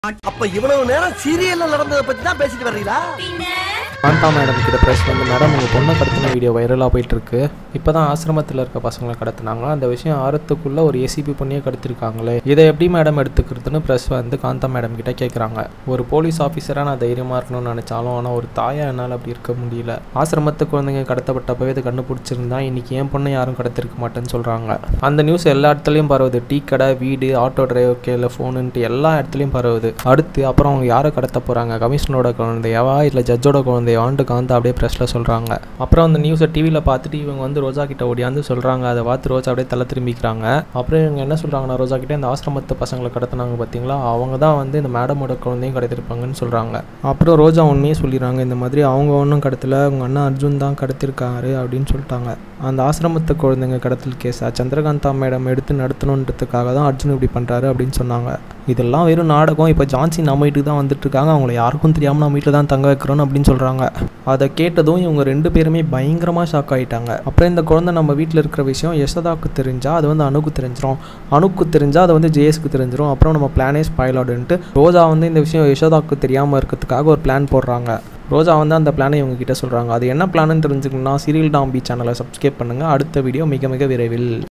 அப்ப இவ்வளவு நேரம் சீரியல்ல நடந்ததை பத்தி தான் பேசிட்டு வர்றீங்களா காந்தா மேடம் கிட்ட ப்ரெஸ் வந்து மேடம் உங்கள் பொண்ணை கடத்தின வீடியோ வைரலாக போயிட்டு இருக்கு இப்போ தான் ஆசிரமத்தில் இருக்க பசங்களை கடத்தினாங்க அந்த விஷயம் ஆறத்துக்குள்ளே ஒரு ஏசிபி பொண்ணியை கடத்திருக்காங்களே இதை எப்படி மேடம் எடுத்துக்கிறதுன்னு ப்ரெஸ் வந்து காந்தா மேடம் கிட்ட கேட்குறாங்க ஒரு போலீஸ் ஆஃபீஸராக நான் தைரியமாக இருக்கணும்னு நினச்சாலும் ஆனால் ஒரு தாயா என்னால் அப்படி இருக்க முடியல ஆசிரமத்து குழந்தைங்க கடத்தப்பட்டப்பவே இதை கண்டுபிடிச்சிருந்தா இன்னைக்கு என் பொண்ணை யாரும் கடத்திருக்க மாட்டேன்னு சொல்கிறாங்க அந்த நியூஸ் எல்லா இடத்துலையும் பரவுது டீ கடை வீடு ஆட்டோ டிரைவர் கேல ஃபோனுன்ட்டு எல்லா இடத்துலையும் பரவுது அடுத்து அப்புறம் அவங்க யாரை கடத்த போகிறாங்க கமிஷனரோட குழந்தையாவா இல்லை ஜட்ஜோட குழந்தையான்ட்டு காந்தா அப்படியே ப்ரெஸ்ஸில் சொல்கிறாங்க அப்புறம் அந்த நியூஸை டிவியில் பார்த்துட்டு இவங்க வந்து ரோஜா கிட்ட ஓடியாந்து சொல்கிறாங்க அதை பார்த்து ரோஜா அப்படியே தலை திரும்பிக்கிறாங்க அப்புறம் இவங்க என்ன சொல்கிறாங்கன்னா ரோஜா கிட்ட இந்த ஆசிரமத்து பசங்களை கடத்தினாங்க பார்த்தீங்களா அவங்க தான் வந்து இந்த மேடமோட குழந்தையும் கடத்திருப்பாங்கன்னு சொல்கிறாங்க அப்புறம் ரோஜா உண்மையே சொல்லிடுறாங்க இந்த மாதிரி அவங்க ஒன்றும் கடத்தல உங்கள் அண்ணன் அர்ஜுன் தான் கடத்திருக்காரு அப்படின்னு சொல்லிட்டாங்க அந்த ஆசிரமத்து குழந்தைங்க கடத்தல் கேஸை சந்திரகாந்தா மேடம் எடுத்து நடத்தணுன்றதுக்காக தான் அர்ஜுன் இப்படி பண்ணுறாரு அப்படின்னு சொன்னாங்க இதெல்லாம் வெறும் நாடகம் இப்போ ஜான்சி நம்ம வீட்டுக்கு தான் வந்துட்டு இருக்காங்க அவங்கள யாருக்கும் தெரியாமல் நம்ம வீட்டில் தான் தங்க வைக்கிறோன்னு அப்படின்னு சொல்கிறாங்க அதை கேட்டதும் இவங்க ரெண்டு பேருமே பயங்கரமாக ஷாக் ஆகிட்டாங்க அப்புறம் இந்த குழந்தை நம்ம வீட்டில் இருக்கிற விஷயம் யசோதாக்கு தெரிஞ்சால் அது வந்து அணுக்கு தெரிஞ்சிரும் அணுக்கு தெரிஞ்சால் அது வந்து ஜேஎஸ்க்கு தெரிஞ்சிரும் அப்புறம் நம்ம பிளானே ஸ்பாயில் ஆடுன்ட்டு ரோஜா வந்து இந்த விஷயம் யசோதாக்கு தெரியாமல் இருக்கிறதுக்காக ஒரு பிளான் போடுறாங்க ரோஜா வந்து அந்த பிளானை இவங்க கிட்ட சொல்கிறாங்க அது என்ன பிளான்னு தெரிஞ்சுக்கணும்னா சீரியல் டாம்பி சேனலை சப்ஸ்கிரைப் பண்ணுங்கள் அடுத்த வீடியோ மிக மிக விரைவில்